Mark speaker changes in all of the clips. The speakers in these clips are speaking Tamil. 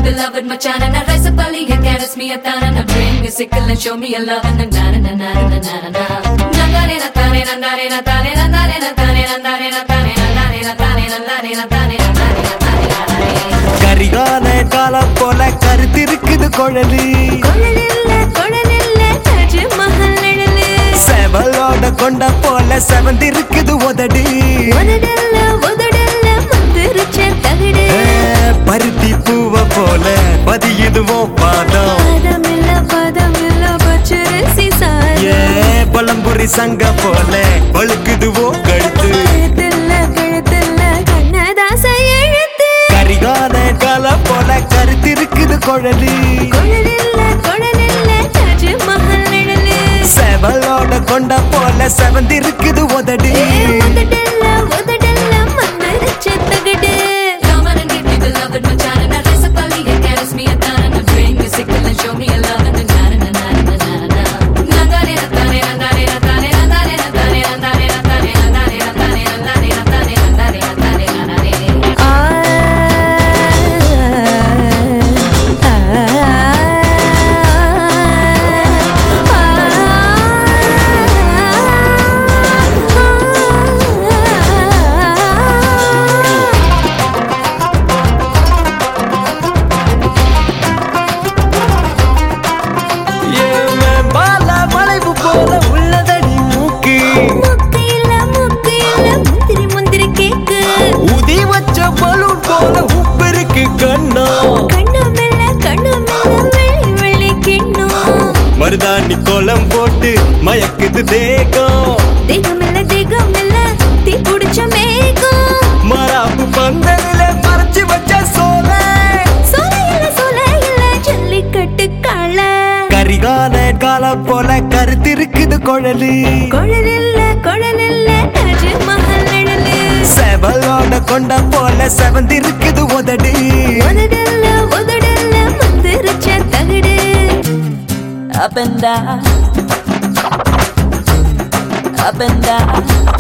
Speaker 1: beloved Machan and I rise up early and caress me a tan and I bring me sickle and show me a love and na na na na na na na na Nandare na tane nandare na tane nandare na tane nandare na tane nandare na tane nandare na tane nandare na tane nandare
Speaker 2: Karikala காலம் போல கருத்திருக்குது குழலி
Speaker 3: கொழலில்ல கொழலில்ல தாஜ்மஹல் நிழலு
Speaker 2: செவலோட கொண்ட போல செவந்திருக்குது உதடி
Speaker 3: உதடல்ல உதடல்ல முந்திருச்ச தகடு
Speaker 2: ஏ, பருத்தி பூவ போல பதியுதுவோ பாதம்
Speaker 3: பதமில்ல பதமில்ல பச்சரிசி
Speaker 2: ஏ
Speaker 3: சாதம்
Speaker 2: பழம்புரி சங்க போல பழுக்குதுவோ கழுத்து
Speaker 3: கழுத்தில்ல கழுத்தில்ல கண்ணதாச எழுத்து
Speaker 2: கரிகால காலம் போல கருத்திருக்குது குழலி
Speaker 3: கொழலில்ல கொழலில்ல தாஜ்மஹல் நிழலு
Speaker 2: செவலோட கொண்ட போல செவந்திருக்குது உதடி
Speaker 3: உதடல்ல உதடல்ல முந்திருச்ச தகடு
Speaker 1: Come on and give me beloved Machan and I rise up early and caress me a tan and I bring me sickle and show me a love and na na na na na na na Nandare na tane nandare na tane nandare na tane nandare na tane nandare na tane nandare na tane nandare na tane nandare
Speaker 3: ஆ
Speaker 2: ஏன் பால வளைவு போல உள்ளதடி மூக்கு
Speaker 3: முக்கு இல்ல முக்கு இல்ல முந்திரி முந்திரி கேக்கு
Speaker 2: உதி வச்ச பலூன் போல உப்பிருக்கு கண்ணா
Speaker 3: கண்ணு மெல்ல கண்ணு மெல்ல வெள்ளி வெள்ளி கிண்ணம்
Speaker 2: மருதாணி கோலம் போட்டு மயக்குது தேகம்
Speaker 3: தேகம் இல்ல தேகம் இல்ல தீ புடிச்ச மேகம்
Speaker 2: மராப்பு பந்தலில மறைச்சு வச்ச சோல
Speaker 3: சோல இல்ல சோல இல்ல ஜல்லிக்கட்டு காள
Speaker 2: கரிகால காலம் போல கருத்திருக்குது குழலி
Speaker 3: குழல் இல்ல குழல் இல்ல தாஜ்மஹல் நிழலு
Speaker 2: செவலோட கொண்ட போல செவந்திருக்குது உதடி
Speaker 3: உதடல்ல உதடல்ல முந்திருச்ச தகடு
Speaker 4: up and down, up and down.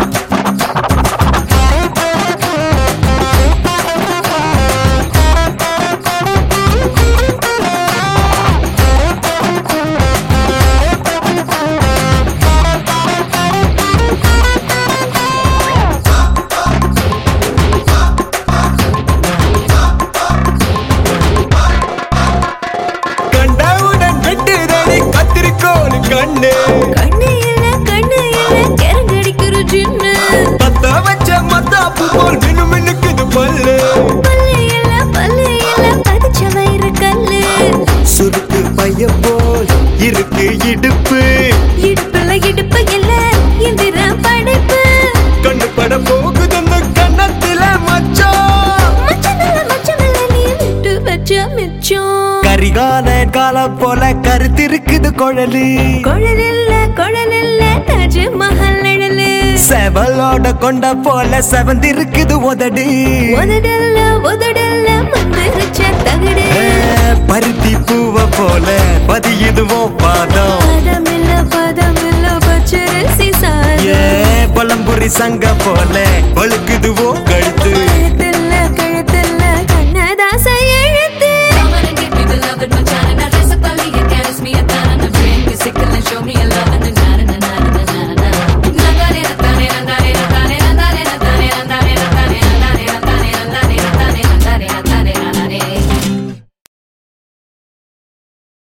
Speaker 2: கண்டவுடன் வெட்டுதடி கத்திரிக்கோள் கண்ணு
Speaker 3: கண்ணு இல்ல கண்ணு இல்ல கரங்கடிக்கிற ஜின்னு
Speaker 2: பத்த வச்ச மத்தாப்பு போல் மினு மினுக்குது பல்லு
Speaker 3: பல்லு இல்ல பல்லு இல்ல பதிச்ச வயிறு கல்லு
Speaker 2: சுருக்கு பைய போல் இருக்கு இடுப்பு
Speaker 3: இடுப்புல இடுப்பு இல்ல இந்திர படைப்பு
Speaker 2: கண்ணு பட போகுதுன்னு கண்ணத்தில மச்சான்
Speaker 3: மச்சமில்ல மச்சமில்ல நீ விட்டு வச்ச மிச்சம்
Speaker 2: கரிகால காலம் போல கருத்திருக்குது குழலி
Speaker 3: குழல் இல்ல குழல் இல்ல தாஜ்மஹல் நிழலு
Speaker 2: செவலோட கொண்ட போல செவந்திருக்குது உதடி
Speaker 3: உதடல்ல உதடல்ல முந்திருச்ச தகடு
Speaker 2: ஏ, பருத்தி பூவ போல பதியுதுவோ பாதம்
Speaker 3: பதமில்ல பதமில்ல பச்சரிசி
Speaker 2: ஏ
Speaker 3: சாதம்
Speaker 2: பழம்புரி சங்க போல பழுக்குதுவோ கழுத்து